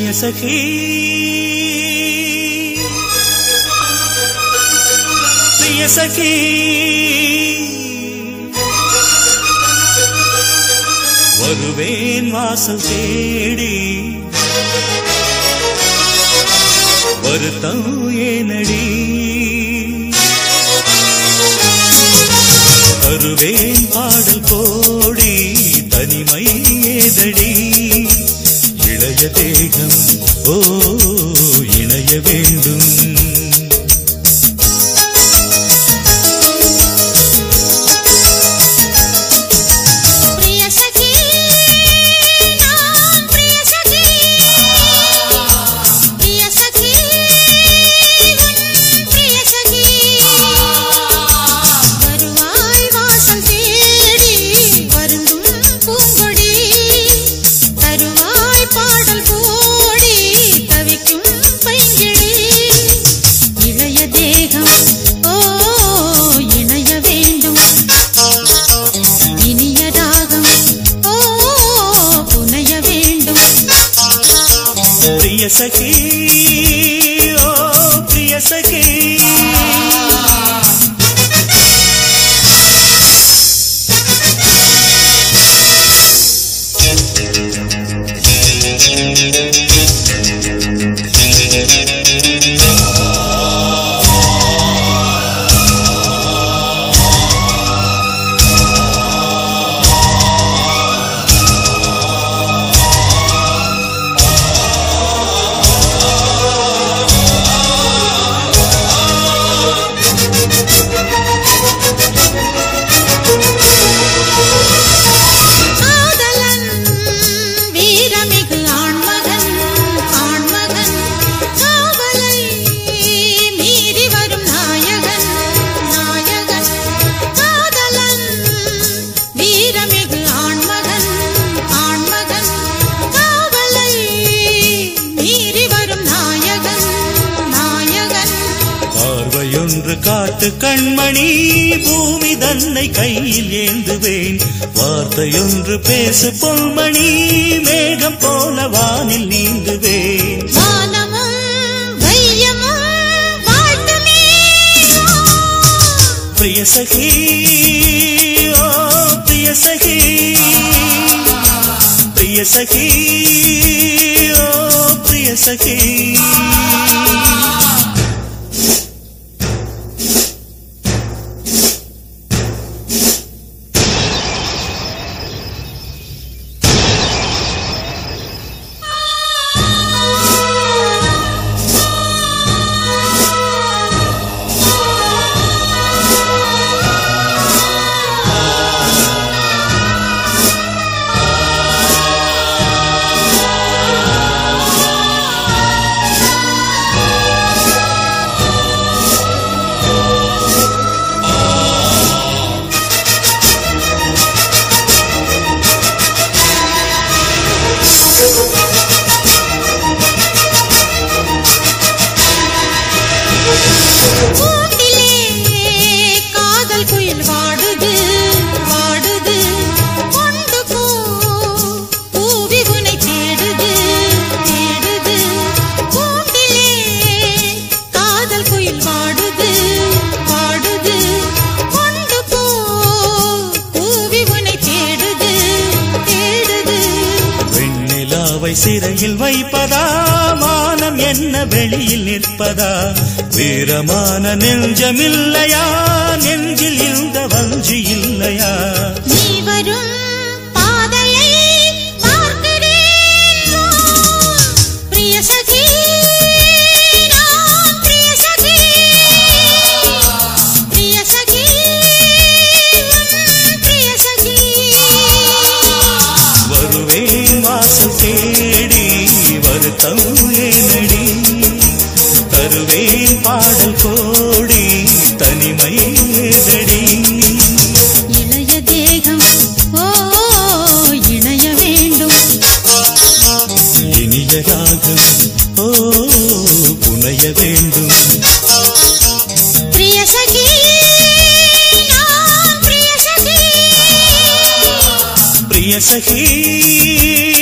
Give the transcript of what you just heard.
பிரிய சகி பிரிய சகி வருவேன் வாசல் தேடி வருத்தம் ஏனடி தருவேன் பாடல் கோடி தனிமை ஏதடி இளைய தேகம் ஓ இணைய வேண்டும் பிரிய சகி நான் பிரிய சகி பிரிய சகி உன் பிரிய சகி வருவாய் வாசல் தேடி வருந்தும் பூங்கொடி தருவாய் பாடல் கோடி தவிக்கும் பைங்கிழி இளைய தேகம் ஓ இணைய வேண்டும் இனிய ராகம் ஓ புனைய வேண்டும் பிரிய சகி ஓ பிரிய சகி காதலன் வீரமிகு ஆண்மகன் ஆண்மகன் காவலை மீறி வரும் நாயகன் நாயகன் காதலன் வீரமிகு ஆண்மகன் ஆண்மகன் காவலை மீறி வரும் நாயகன் நாயகன் பார்வையொன்று காட்டு கண்மணி பூமி தன்னை கையில் ஏந்துவேன் வார்த்தையொன்று பேசு பொன்மணி மேகம் போல வானில் நீந்துவேன் வானமும் வையமும் வாழ்த்துமே பிரிய சகி ஓ பிரிய சகி பிரிய சகி ஓ பிரிய சகி கூட்டிலே காதல் குயில் வாடுது வாடுது கொண்டு போ பூவி உனை தேடுது தேடுது கூட்டிலே காதல் குயில் வாடுது வாடுது கொண்டு போ பூவி உனை தேடுது தேடுது வெண்ணிலாவை சிறையில் வைப்பதா மானம் என்ன வெளியில் நிற்பதா வீரமான நெஞ்சமில்லையா நெஞ்சில் இந்த வஞ்சி இல்லையா நீ வரும் பாதையை பார்க்கிறேன் பிரிய சகி நான் பிரிய சகி பிரிய சகி உன் பிரிய சகி வருவேன் வாசல் தேடி வருத்தம் ஏனடி தருவேன் பாடல் கோடி தனிமை ஏதடி இளைய தேகம் ஓ இணைய வேண்டும் இனிய ராகம் ஓ புனைய வேண்டும் பிரிய சகி நான் பிரிய சகி பிரிய சகி